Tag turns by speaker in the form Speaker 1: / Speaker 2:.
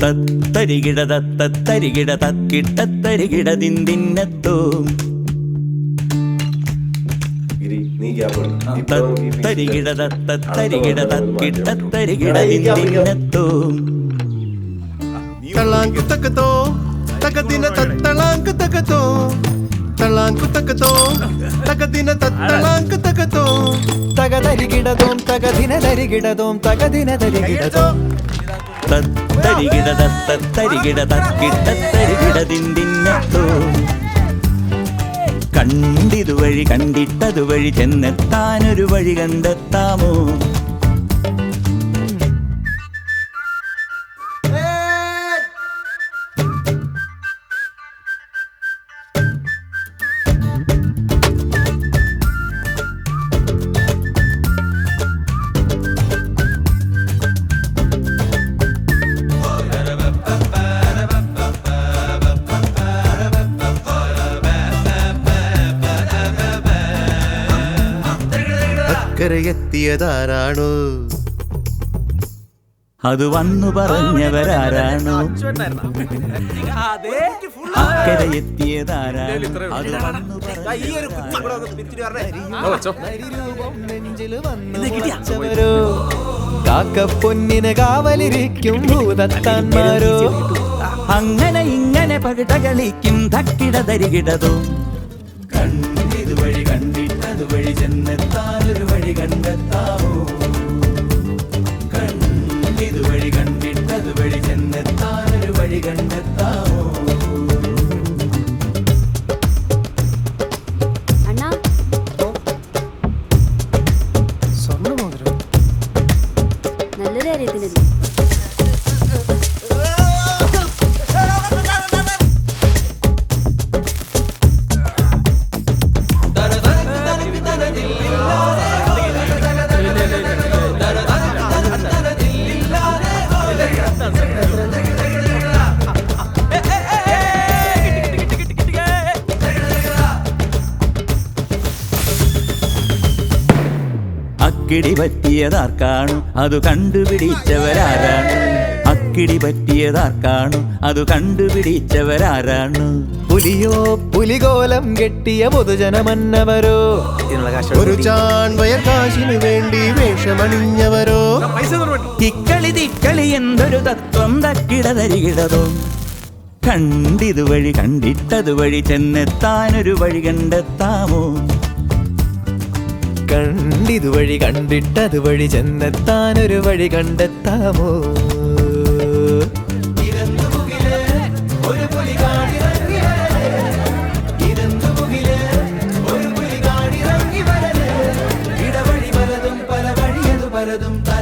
Speaker 1: തത്തരികിട തത്തരികിട തക്കിട്ടത്തരികിട ദിന്തിന്നത്തോ
Speaker 2: ഗിരി നീ ഗ്യാപ്പ് ഇപ്പൊ നമുക്ക് ഈ beat
Speaker 1: തത്തരികിട തത്തരികിട തക്കിട്ടത്തരികിട
Speaker 2: ആ, ഈ gap, ഈ gap.
Speaker 1: ദിന്തിന്നത്തോ
Speaker 3: തളാങ്കു തക്കത്തോ തകദിന തത്തളാങ്കു തക്കത്തോ തളാങ്കു തക്കത്തോ തകദിന തത്തളാങ്കു തക്കത്തോ
Speaker 4: തകതരികിടതോം തകദിന തരികിടതോം തകദിന തരികിടതോം
Speaker 1: തത്തരികിട തത്തരികിട തക്കിട്ടത്തരികിട ദിന്തിന്നത്തോ കണ്ടിതുവഴി കണ്ടിട്ടതുവഴി ചെന്നെത്താനൊരു വഴി കണ്ടെത്താമോ
Speaker 3: അക്കരെ എത്തിയതാരാണോ
Speaker 1: അത് വന്നു പറഞ്ഞവരാരാണോ അക്കരെ എത്തിയതാരാണോ അത് വന്നു
Speaker 4: രൂപം നെഞ്ചില് വന്നു മുളച്ചവരോ കാക്ക പൊന്നിന് കാവലിരിക്കും ഭൂതത്താന്മാരോ
Speaker 1: അങ്ങനെ ഇങ്ങനെ പകിട കളിക്കും തക്കിട തരികിടതോ കണ്ടിതുവഴി കണ്ടിട്ടതുവഴി ചെന്നെത്താനൊരു വഴി കണ്ടെത്താമോ കണ്ടിതുവഴി കണ്ടിട്ടതുവഴി ചെന്നെത്താനൊരു വഴി കണ്ടെത്താമോ
Speaker 5: അണ്ണാ
Speaker 3: സ്വർണ്ണമോതിരം
Speaker 5: നല്ലൊരു കാര്യത്തിനല്ലേ
Speaker 1: അക്കിടി പറ്റിയതാർക്കാണു അത് കണ്ടുപിടിച്ചവരാരാണ് അക്കിടി പറ്റിയതാർക്കാണു അത് കണ്ടുപിടിച്ചവരാരാണ്
Speaker 4: പുലിയോ പുലികോലം കെട്ടിയ പൊതുജനമന്നവരോ
Speaker 3: ഒരു ചാൺവയർ കാശിനു വേണ്ടി വേഷമണിഞ്ഞവരോ
Speaker 1: ഇക്കളി തിക്കളി എന്തൊരു തത്വം തക്കിട തരികിടതോ കണ്ടിതുവഴി കണ്ടിട്ടതുവഴി ചെന്നെത്താനൊരു വഴി കണ്ടെത്താമോ
Speaker 4: കണ്ടിതുവഴി കണ്ടിട്ടതുവഴി ചെന്നെത്താനൊരു വഴി കണ്ടെത്താമോ
Speaker 1: ഇടവഴി പലതും പല വഴിയതു പലതും